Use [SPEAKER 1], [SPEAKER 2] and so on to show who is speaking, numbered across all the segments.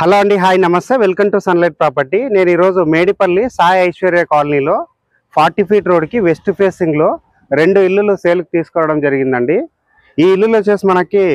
[SPEAKER 1] hello అండి hi నమస్తే welcome to sunlight property నేను ఈరోజు మేడిపల్లి సాయి ఐశ్వర్య కాలనీలో ఫార్టీ ఫీట్ రోడ్కి వెస్ట్ ఫేసింగ్లో రెండు ఇల్లులు సేల్కి తీసుకోవడం జరిగిందండి ఈ ఇల్లులు వచ్చేసి మనకి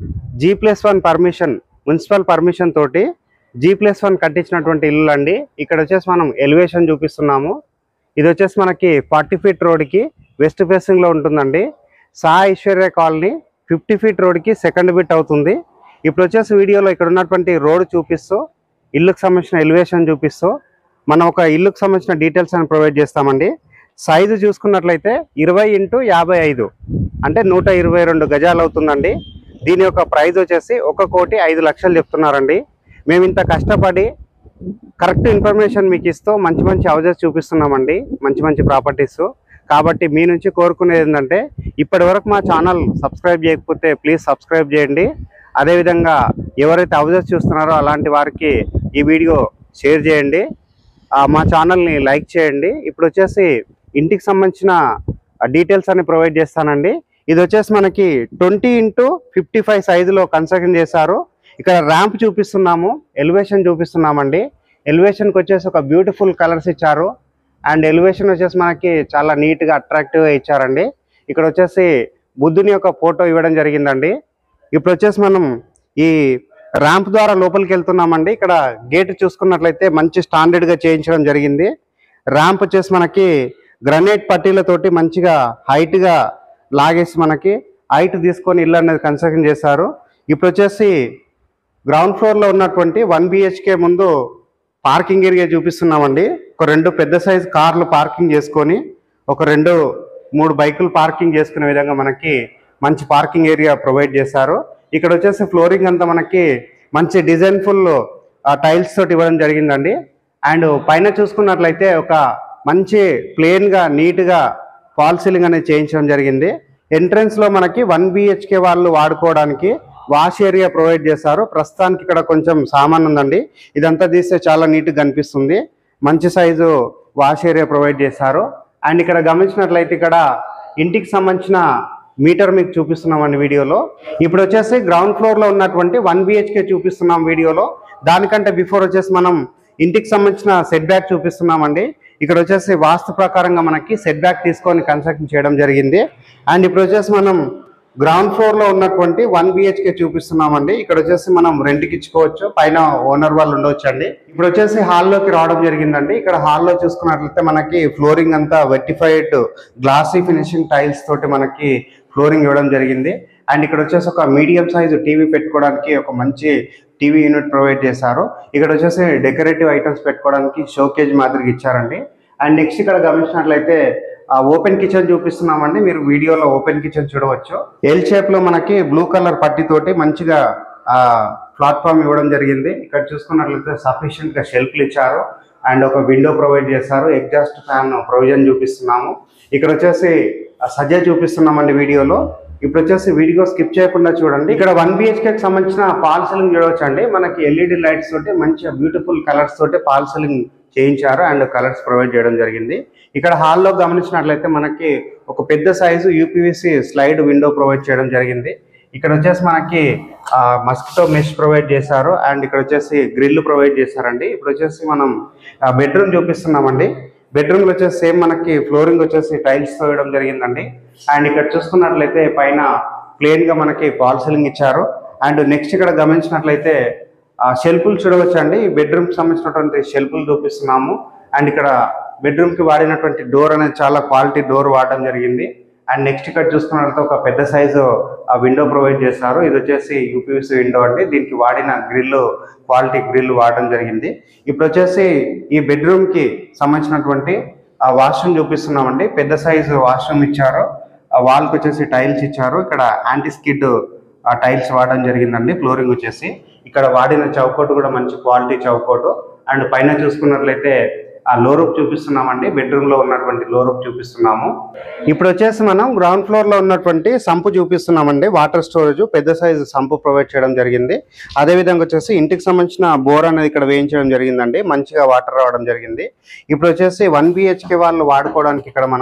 [SPEAKER 1] G plus one permission municipal permission తోటి జీ ప్లస్ వన్ కట్టించినటువంటి ఇల్లు అండి ఇక్కడ వచ్చేసి మనం ఎలివేషన్ చూపిస్తున్నాము ఇది వచ్చేసి మనకి ఫార్టీ ఫీట్ రోడ్కి వెస్ట్ ఫేసింగ్లో ఉంటుందండి Sai Aishwarya colony fifty feet రోడ్కి సెకండ్ బిట్ అవుతుంది ఇప్పుడు వచ్చేసి వీడియోలో ఇక్కడ ఉన్నటువంటి రోడ్ చూపిస్తూ ఇల్లుకు సంబంధించిన ఎలివేషన్ చూపిస్తూ మనం ఒక ఇల్లుకు సంబంధించిన డీటెయిల్స్ అని ప్రొవైడ్ చేస్తామండి సైజు చూసుకున్నట్లయితే ఇరవై ఇంటూ యాభై ఐదు అంటే నూట ఇరవై రెండు గజాలు అవుతుందండి దీని యొక్క ప్రైస్ వచ్చేసి ఒక కోటి ఐదు లక్షలు చెప్తున్నారండి మేము ఇంత కష్టపడి కరెక్ట్ ఇన్ఫర్మేషన్ మీకు ఇస్తూ మంచి మంచి హౌజెస్ చూపిస్తున్నామండి మంచి మంచి ప్రాపర్టీస్ కాబట్టి మీ నుంచి కోరుకునేది ఏంటంటే ఇప్పటి వరకు మా ఛానల్ సబ్స్క్రైబ్ చేయకపోతే ప్లీజ్ సబ్స్క్రైబ్ చేయండి అదేవిధంగా ఎవరైతే హౌజెస్ చూస్తున్నారో అలాంటి వారికి ఈ వీడియో షేర్ చేయండి ఆ, మా ఛానల్ని లైక్ చేయండి ఇప్పుడు వచ్చేసి ఇంటికి సంబంధించిన డీటెయిల్స్ అన్ని ప్రొవైడ్ చేస్తానండి ఇది వచ్చేసి మనకి ట్వంటీ ఇంటూ ఫిఫ్టీ ఫైవ్ సైజులో కన్స్ట్రక్షన్ చేశారు ఇక్కడ ర్యాంప్ చూపిస్తున్నాము ఎలివేషన్ చూపిస్తున్నామండి ఎలివేషన్కి వచ్చేసి ఒక బ్యూటిఫుల్ కలర్స్ ఇచ్చారు అండ్ ఎలివేషన్ వచ్చేసి మనకి చాలా నీట్గా అట్రాక్టివ్గా ఇచ్చారండి ఇక్కడ వచ్చేసి బుద్ధుని యొక్క ఫోటో ఇవ్వడం జరిగిందండి ఇప్పుడు వచ్చేసి మనం ఈ ర్యాంప్ ద్వారా లోపలికి వెళ్తున్నామండి ఇక్కడ గేట్ చూసుకున్నట్లయితే మంచి స్టాండర్డ్గా చేయించడం జరిగింది ర్యాంప్ వచ్చేసి మనకి గ్రనైట్ పట్టీలతోటి మంచిగా హైట్గా లాగేసి మనకి హైట్ తీసుకొని ఇల్లు అనేది కన్స్ట్రక్షన్ చేశారు ఇప్పుడు వచ్చేసి గ్రౌండ్ ఫ్లోర్లో ఉన్నటువంటి వన్ బిహెచ్కే ముందు పార్కింగ్ ఏరియా చూపిస్తున్నామండి ఒక రెండు పెద్ద సైజ్ కార్లు పార్కింగ్ చేసుకొని ఒక రెండు మూడు బైకులు పార్కింగ్ చేసుకునే విధంగా మనకి మంచి పార్కింగ్ ఏరియా ప్రొవైడ్ చేశారు ఇక్కడ వచ్చేసి ఫ్లోరింగ్ అంతా మనకి మంచి డిజైన్ ఫుల్ టైల్స్ తోటి ఇవ్వడం జరిగిందండి అండ్ పైన చూసుకున్నట్లయితే ఒక మంచి ప్లెయిన్గా నీట్గా ఫాల్ సీలింగ్ అనేది చేయించడం జరిగింది ఎంట్రన్స్ లో మనకి వన్ బిహెచ్కే వాళ్ళు వాడుకోవడానికి వాష్ ఏరియా ప్రొవైడ్ చేశారు ప్రస్తుతానికి ఇక్కడ కొంచెం సామాన్ ఉందండి ఇదంతా తీస్తే చాలా నీట్గా కనిపిస్తుంది మంచి సైజు వాష్ ఏరియా ప్రొవైడ్ చేశారు అండ్ ఇక్కడ గమనించినట్లయితే ఇక్కడ ఇంటికి సంబంధించిన మీటర్ మీకు చూపిస్తున్నామండి వీడియోలో ఇప్పుడు వచ్చేసి గ్రౌండ్ ఫ్లోర్ లో ఉన్నటువంటి వన్ బిహెచ్కే చూపిస్తున్నాం వీడియోలో దానికంటే బిఫోర్ వచ్చేసి మనం ఇంటికి సంబంధించిన సెట్ బ్యాక్ చూపిస్తున్నామండి ఇక్కడ వచ్చేసి వాస్తు ప్రకారంగా మనకి సెట్ బ్యాక్ తీసుకొని కన్స్ట్రక్షన్ చేయడం జరిగింది అండ్ ఇప్పుడు వచ్చేసి మనం గ్రౌండ్ ఫ్లోర్ లో ఉన్నటువంటి వన్ బిహెచ్కే చూపిస్తున్నామండి ఇక్కడ వచ్చేసి మనం రెంట్కి ఇచ్చుకోవచ్చు పైన ఓనర్ వాళ్ళు ఉండవచ్చు అండి ఇప్పుడు వచ్చేసి హాల్లోకి రావడం జరిగిందండి ఇక్కడ హాల్లో చూసుకున్నట్లయితే మనకి ఫ్లోరింగ్ అంతా వెట్టిఫైడ్ గ్లాసీ ఫినిషింగ్ టైల్స్ తోటి మనకి ఫ్లోరింగ్ ఇవ్వడం జరిగింది అండ్ ఇక్కడ వచ్చేసి ఒక మీడియం సైజు టీవీ పెట్టుకోవడానికి ఒక మంచి టీవీ యూనిట్ ప్రొవైడ్ చేశారు ఇక్కడ వచ్చేసి డెకరేటివ్ ఐటమ్స్ పెట్టుకోవడానికి షోకేజ్ మాదిరిగా ఇచ్చారండి అండ్ నెక్స్ట్ ఇక్కడ గమనించినట్లయితే ఓపెన్ కిచెన్ చూపిస్తున్నామండి మీరు వీడియోలో ఓపెన్ కిచెన్ చూడవచ్చు ఎల్ షేప్ లో మనకి బ్లూ కలర్ పట్టితోటి మంచిగా ప్లాట్ఫామ్ ఇవ్వడం జరిగింది ఇక్కడ చూసుకున్నట్లయితే సఫిషియెంట్ గా షెల్ఫ్లు ఇచ్చారు అండ్ ఒక విండో ప్రొవైడ్ చేశారు ఎగ్జాస్ట్ ఫ్యాన్ ప్రొవిజన్ చూపిస్తున్నాము ఇక్కడ వచ్చేసి సజ్జ చూపిస్తున్నామండి వీడియోలో ఇప్పుడు వచ్చేసి వీడియో స్కిప్ చేయకుండా చూడండి ఇక్కడ వన్ బిహెచ్కే కి సంబంధించిన పాల్ సీలింగ్ చూడవచ్చు అండి మనకి ఎల్ఈడి లైట్స్ తోటి మంచి బ్యూటిఫుల్ కలర్స్ తోటి పాల్ సీలింగ్ చేయించారు అండ్ కలర్స్ ప్రొవైడ్ చేయడం జరిగింది ఇక్కడ హాల్లో గమనించినట్లయితే మనకి ఒక పెద్ద size UPVC slide window provide చేయడం జరిగింది ఇక్కడ వచ్చేసి మనకి మస్కిటో మెష్ ప్రొవైడ్ చేశారు అండ్ ఇక్కడ వచ్చేసి గ్రిల్ ప్రొవైడ్ చేశారండి ఇప్పుడు వచ్చేసి మనం బెడ్రూమ్ చూపిస్తున్నామండి బెడ్రూమ్ లో వచ్చేసి సేమ్ మనకి ఫ్లోరింగ్ వచ్చేసి టైల్స్ తో వేయడం జరిగిందండి అండ్ ఇక్కడ చూసుకున్నట్లయితే పైన ప్లేన్ గా మనకి పాల్ సీలింగ్ ఇచ్చారు అండ్ నెక్స్ట్ ఇక్కడ గమనించినట్లయితే షెల్ఫులు చూడవచ్చు అండి బెడ్రూమ్ కి సంబంధించినటువంటి షెల్ఫులు చూపిస్తున్నాము అండ్ ఇక్కడ బెడ్రూమ్ కి వాడినటువంటి డోర్ అనేది చాలా క్వాలిటీ డోర్ వాడడం జరిగింది అండ్ నెక్స్ట్ ఇక్కడ చూసుకున్నట్లయితే ఒక పెద్ద సైజు ఆ విండో ప్రొవైడ్ చేస్తారు ఇది వచ్చేసి యూపీవీసీ విండో అండి దీనికి వాడిన గ్రిల్ క్వాలిటీ గ్రిల్ వాడడం జరిగింది ఇప్పుడు వచ్చేసి ఈ బెడ్రూమ్ కి సంబంధించినటువంటి ఆ వాష్రూమ్ చూపిస్తున్నామండి పెద్ద సైజు వాష్రూమ్ ఇచ్చారు ఆ వాల్కి వచ్చేసి టైల్స్ ఇచ్చారు ఇక్కడ యాంటీ స్కిడ్ ఆ టైల్స్ వాడడం జరిగిందండి ఫ్లోరింగ్ వచ్చేసి ఇక్కడ వాడిన చౌకోట్ కూడా మంచి క్వాలిటీ చౌకోట్ అండ్ పైన చూసుకున్నట్లయితే ఆ లో రూప్ చూపిస్తున్నామండి బెడ్రూమ్ లో ఉన్నటువంటి లో రూప్ చూపిస్తున్నాము ఇప్పుడు వచ్చేసి మనం గ్రౌండ్ ఫ్లోర్ లో ఉన్నటువంటి సంపు చూపిస్తున్నామండి వాటర్ స్టోరేజ్ పెద్ద సైజు సంపు ప్రొవైడ్ చేయడం జరిగింది అదే విధంగా వచ్చేసి ఇంటికి సంబంధించిన బోర్ అనేది ఇక్కడ వేయించడం జరిగిందండి మంచిగా వాటర్ రావడం జరిగింది ఇప్పుడు వచ్చేసి వన్ బిహెచ్కే వాళ్ళు వాడుకోవడానికి ఇక్కడ మనం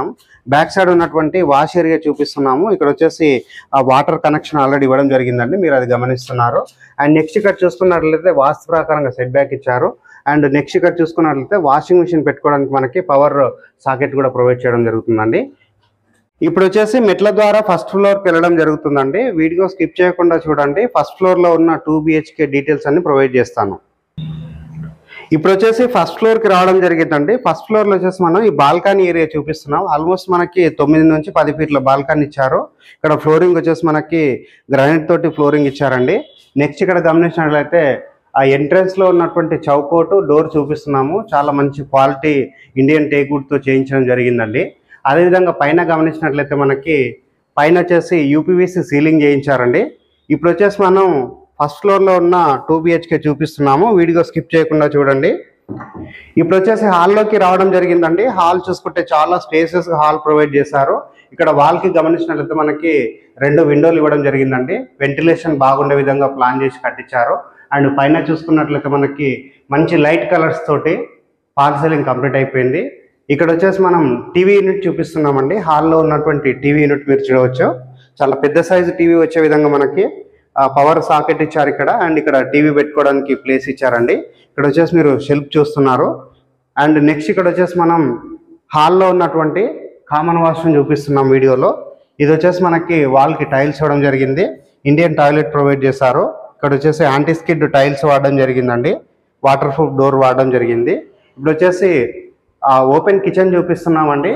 [SPEAKER 1] బ్యాక్ సైడ్ ఉన్నటువంటి వాష్ ఏరియా చూపిస్తున్నాము ఇక్కడ వచ్చేసి ఆ వాటర్ కనెక్షన్ ఆల్రెడీ ఇవ్వడం జరిగిందండి మీరు అది గమనిస్తున్నారు అండ్ నెక్స్ట్ ఇక్కడ చూసుకున్నట్లయితే వాస్తు ప్రకారంగా సెట్ బ్యాక్ ఇచ్చారు అండ్ నెక్స్ట్ ఇక్కడ చూసుకున్నట్లయితే వాషింగ్ మిషన్ పెట్టుకోవడానికి మనకి పవర్ సాకెట్ కూడా ప్రొవైడ్ చేయడం జరుగుతుందండి ఇప్పుడు వచ్చేసి మెట్ల ద్వారా ఫస్ట్ ఫ్లోర్కి వెళ్ళడం జరుగుతుందండి వీడియో స్కిప్ చేయకుండా చూడండి ఫస్ట్ ఫ్లోర్లో ఉన్న టూ బిహెచ్కే డీటెయిల్స్ అన్ని ప్రొవైడ్ చేస్తాను ఇప్పుడు వచ్చేసి ఫస్ట్ ఫ్లోర్ కి రావడం జరిగిందండి ఫస్ట్ ఫ్లోర్ లో వచ్చేసి మనం ఈ బాల్కనీ ఏరియా చూపిస్తున్నాం ఆల్మోస్ట్ మనకి తొమ్మిది నుంచి పది ఫీట్ల బాల్కనీ ఇచ్చారు ఇక్కడ ఫ్లోరింగ్ వచ్చేసి మనకి గ్రానైట్ తోటి ఫ్లోరింగ్ ఇచ్చారండి నెక్స్ట్ ఇక్కడ గమనించినట్లయితే ఆ ఎంట్రన్స్ లో ఉన్నటువంటి చౌకోటు డోర్ చూపిస్తున్నాము చాలా మంచి క్వాలిటీ ఇండియన్ టేక్వుడ్ తో చేయించడం జరిగిందండి అదేవిధంగా పైన గమనించినట్లయితే మనకి పైన వచ్చేసి యూపీవీసీ సీలింగ్ చేయించారండి ఇప్పుడు వచ్చేసి మనం ఫస్ట్ ఫ్లోర్ లో ఉన్న టూ బిహెచ్కే చూపిస్తున్నాము వీడియో స్కిప్ చేయకుండా చూడండి ఇప్పుడు వచ్చేసి హాల్లోకి రావడం జరిగిందండి హాల్ చూసుకుంటే చాలా స్పేసెస్ హాల్ ప్రొవైడ్ చేశారు ఇక్కడ వాల్ కి గమనించినట్లయితే మనకి రెండు విండోలు ఇవ్వడం జరిగిందండి వెంటిలేషన్ బాగుండే విధంగా ప్లాన్ చేసి కట్టించారు అండ్ పైన చూసుకున్నట్లయితే మనకి మంచి లైట్ కలర్స్ తోటి పాల్ సీలింగ్ కంప్లీట్ అయిపోయింది ఇక్కడ వచ్చేసి మనం టీవీ యూనిట్ చూపిస్తున్నామండి హాల్లో ఉన్నటువంటి టీవీ యూనిట్ మీరు చూడవచ్చు చాలా పెద్ద సైజు టీవీ వచ్చే విధంగా మనకి పవర్ సాకెట్ ఇచ్చారు ఇక్కడ అండ్ ఇక్కడ టీవీ పెట్టుకోవడానికి ప్లేస్ ఇచ్చారండి ఇక్కడ వచ్చేసి మీరు షెల్ఫ్ చూస్తున్నారు అండ్ నెక్స్ట్ ఇక్కడ వచ్చేసి మనం హాల్లో ఉన్నటువంటి కామన్ వాష్రూమ్ చూపిస్తున్నాం వీడియోలో ఇది వచ్చేసి మనకి వాల్కి టైల్స్ ఇవ్వడం జరిగింది ఇండియన్ టాయిలెట్ ప్రొవైడ్ చేశారు ఇక్కడ వచ్చేసి యాంటీ స్కిడ్ టైల్స్ వాడడం జరిగిందండి వాటర్ ప్రూఫ్ డోర్ వాడడం జరిగింది ఇప్పుడు వచ్చేసి ఓపెన్ కిచెన్ చూపిస్తున్నామండి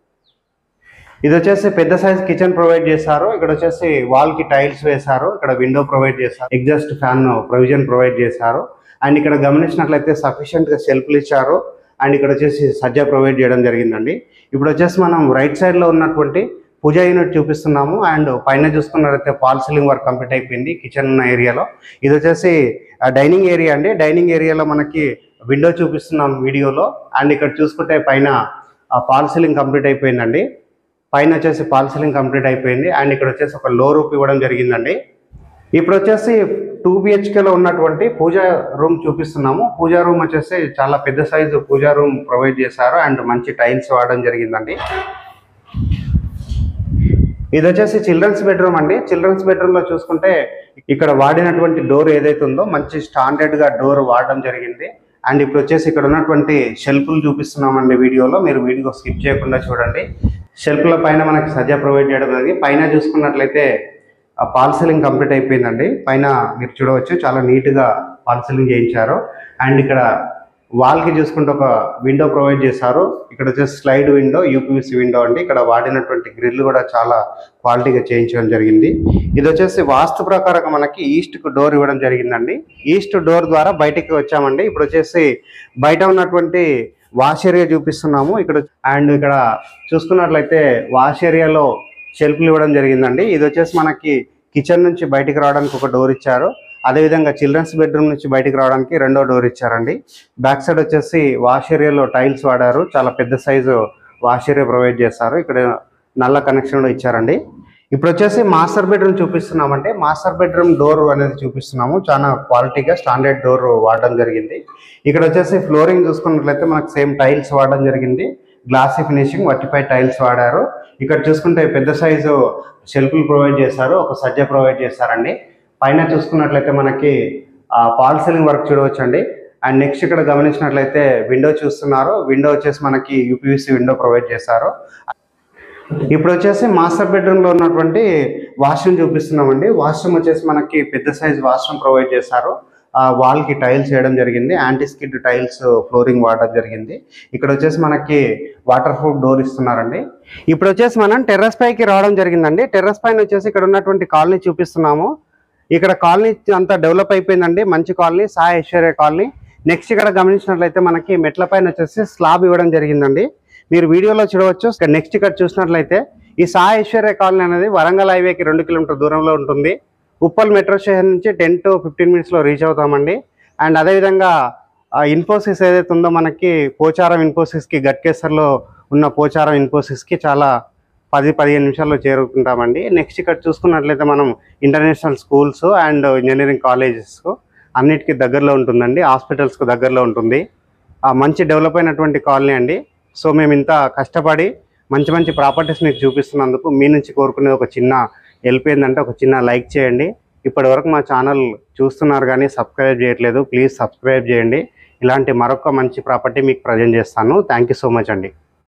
[SPEAKER 1] ఇది వచ్చేసి పెద్ద సైజ్ కిచెన్ ప్రొవైడ్ చేశారు ఇక్కడ వచ్చేసి వాల్ కి టైల్స్ వేశారు ఇక్కడ విండో ప్రొవైడ్ చేశారు ఎగ్జాస్ట్ ఫ్యాన్ ప్రొవిజన్ ప్రొవైడ్ చేశారు అండ్ ఇక్కడ గమనించినట్లయితే సఫిషియెంట్ గా సెల్ఫ్లు ఇచ్చారు అండ్ ఇక్కడ వచ్చేసి సజ్జా ప్రొవైడ్ చేయడం జరిగిందండి ఇప్పుడు వచ్చేసి మనం రైట్ సైడ్ లో ఉన్నటువంటి పూజా యూనిట్ చూపిస్తున్నాము అండ్ పైన చూసుకున్నట్లయితే పాల్ సీలింగ్ వర్క్ కంప్లీట్ అయిపోయింది కిచెన్ ఉన్న ఏరియాలో ఇది వచ్చేసి డైనింగ్ ఏరియా అండి డైనింగ్ ఏరియాలో మనకి విండో చూపిస్తున్నాం వీడియోలో అండ్ ఇక్కడ చూసుకుంటే పైన పాల్ సీలింగ్ కంప్లీట్ అయిపోయిందండి పైన వచ్చేసి పాల్ సీలింగ్ కంప్లీట్ అయిపోయింది అండ్ ఇక్కడ వచ్చేసి ఒక లో రూప్ ఇవ్వడం జరిగిందండి ఇప్పుడు వచ్చేసి టూ లో ఉన్నటువంటి పూజా రూమ్ చూపిస్తున్నాము పూజా రూమ్ వచ్చేసి చాలా పెద్ద సైజు పూజా రూమ్ ప్రొవైడ్ చేశారు అండ్ మంచి టైల్స్ వాడడం జరిగిందండి ఇది వచ్చేసి చిల్డ్రన్స్ బెడ్రూమ్ అండి చిల్డ్రన్స్ బెడ్రూమ్ లో చూసుకుంటే ఇక్కడ వాడినటువంటి డోర్ ఏదైతే ఉందో మంచి స్టాండర్డ్ గా డోర్ వాడడం జరిగింది అండ్ ఇప్పుడు వచ్చేసి ఇక్కడ ఉన్నటువంటి షెల్ఫ్లు చూపిస్తున్నామండి వీడియోలో మీరు వీడియో స్కిప్ చేయకుండా చూడండి షెల్ఫ్ల పైన మనకి సజ్జా ప్రొవైడ్ చేయడం జరిగింది పైన చూసుకున్నట్లయితే ఆ పాల్ సీలింగ్ కంప్లీట్ అయిపోయిందండి పైన మీరు చూడవచ్చు చాలా నీట్గా పాల్ సీలింగ్ చేయించారు అండ్ ఇక్కడ వాల్ కి చూసుకుంటే ఒక విండో ప్రొవైడ్ చేశారు ఇక్కడ వచ్చేసి స్లైడ్ విండో యూపీవీసీ విండో అండి ఇక్కడ వాడినటువంటి గ్రిల్ కూడా చాలా క్వాలిటీగా చేయించడం జరిగింది ఇది వచ్చేసి వాస్తు ప్రకారంగా మనకి ఈస్ట్ కు డోర్ ఇవ్వడం జరిగిందండి ఈస్ట్ డోర్ ద్వారా బయటికి వచ్చామండి ఇప్పుడు వచ్చేసి బయట ఉన్నటువంటి వాష్ ఏరియా చూపిస్తున్నాము ఇక్కడ అండ్ ఇక్కడ చూసుకున్నట్లయితే వాష్ ఏరియాలో షెల్ఫ్లు ఇవ్వడం జరిగిందండి ఇది వచ్చేసి మనకి కిచెన్ నుంచి బయటికి రావడానికి ఒక డోర్ ఇచ్చారు అదేవిధంగా చిల్డ్రన్స్ బెడ్రూమ్ నుంచి బయటికి రావడానికి రెండో డోర్ ఇచ్చారండి బ్యాక్ సైడ్ వచ్చేసి వాష్ ఏరియాలో టైల్స్ వాడారు చాలా పెద్ద సైజు వాష్ ఏరియా ప్రొవైడ్ చేస్తారు ఇక్కడ నల్ల కనెక్షన్ కూడా ఇచ్చారండి ఇప్పుడు వచ్చేసి మాస్టర్ బెడ్రూమ్ చూపిస్తున్నామంటే మాస్టర్ బెడ్రూమ్ డోర్ అనేది చూపిస్తున్నాము చాలా క్వాలిటీగా స్టాండర్డ్ డోర్ వాడడం జరిగింది ఇక్కడ వచ్చేసి ఫ్లోరింగ్ చూసుకున్నట్లయితే మనకు సేమ్ టైల్స్ వాడడం జరిగింది గ్లాసీ ఫినిషింగ్ వట్టిపై టైల్స్ వాడారు ఇక్కడ చూసుకుంటే పెద్ద సైజు షెల్ఫ్లు ప్రొవైడ్ చేశారు ఒక సజ్జ ప్రొవైడ్ చేశారండి పైన చూసుకున్నట్లయితే మనకి పాల్ సీలింగ్ వర్క్ చూడవచ్చండి అండ్ నెక్స్ట్ ఇక్కడ గమనించినట్లయితే విండో చూస్తున్నారు విండో వచ్చేసి మనకి యూపీవీసీ విండో ప్రొవైడ్ చేశారు ఇప్పుడు వచ్చేసి మాస్టర్ బెడ్రూమ్ లో ఉన్నటువంటి వాష్రూమ్ చూపిస్తున్నామండి వాష్రూమ్ వచ్చేసి మనకి పెద్ద సైజ్ వాష్రూమ్ ప్రొవైడ్ చేశారు ఆ వాల్ కి టైల్స్ వేయడం జరిగింది యాంటీ స్కిడ్ టైల్స్ ఫ్లోరింగ్ వాడడం జరిగింది ఇక్కడ వచ్చేసి మనకి వాటర్ ప్రూఫ్ డోర్ ఇస్తున్నారండి ఇప్పుడు వచ్చేసి మనం టెర్రస్ పైకి రావడం జరిగిందండి టెర్రస్ పైన వచ్చేసి ఇక్కడ ఉన్నటువంటి కాలనీ చూపిస్తున్నాము ఇక్కడ కాలనీ అంతా డెవలప్ అయిపోయిందండి మంచి colony Sai Aishwarya colony next ఇక్కడ గమనించినట్లయితే మనకి మెట్ల పైన వచ్చేసి స్లాబ్ ఇవ్వడం జరిగిందండి మీరు వీడియోలో చూడవచ్చు నెక్స్ట్ ఇక్కడ చూసినట్లయితే ఈ సాయి ఐశ్వర్య కాలనీ అనేది వరంగల్ హైవేకి రెండు కిలోమీటర్ దూరంలో ఉంటుంది ఉప్పల్ మెట్రో స్టేషన్ నుంచి టెన్ టు ఫిఫ్టీన్ మినిట్స్లో రీచ్ అవుతామండి అండ్ అదేవిధంగా ఆ ఇన్ఫోసిస్ ఏదైతే ఉందో మనకి పోచారం ఇన్ఫోసిస్కి గట్కేసర్లో ఉన్న పోచారం ఇన్ఫోసిస్కి చాలా పది పదిహేను నిమిషాల్లో చేరుకుంటామండి నెక్స్ట్ ఇక్కడ చూసుకున్నట్లయితే మనం international schools and engineering colleges అన్నిటికీ దగ్గరలో ఉంటుందండి హాస్పిటల్స్కు దగ్గరలో ఉంటుంది ఆ మంచి డెవలప్ అయినటువంటి కాలనీ అండి సో మేము ఇంత కష్టపడి మంచి మంచి ప్రాపర్టీస్ మీకు చూపిస్తున్నందుకు మీ నుంచి కోరుకునేది ఒక చిన్న హెల్ప్ ఏంటంటే ఒక చిన్న లైక్ చేయండి ఇప్పటి వరకు మా ఛానల్ చూస్తున్నారు కానీ సబ్స్క్రైబ్ చేయట్లేదు ప్లీజ్ సబ్స్క్రైబ్ చేయండి ఇలాంటి మరొక మంచి ప్రాపర్టీ మీకు ప్రజెంట్ చేస్తాను థ్యాంక్ యూ సో మచ్ అండి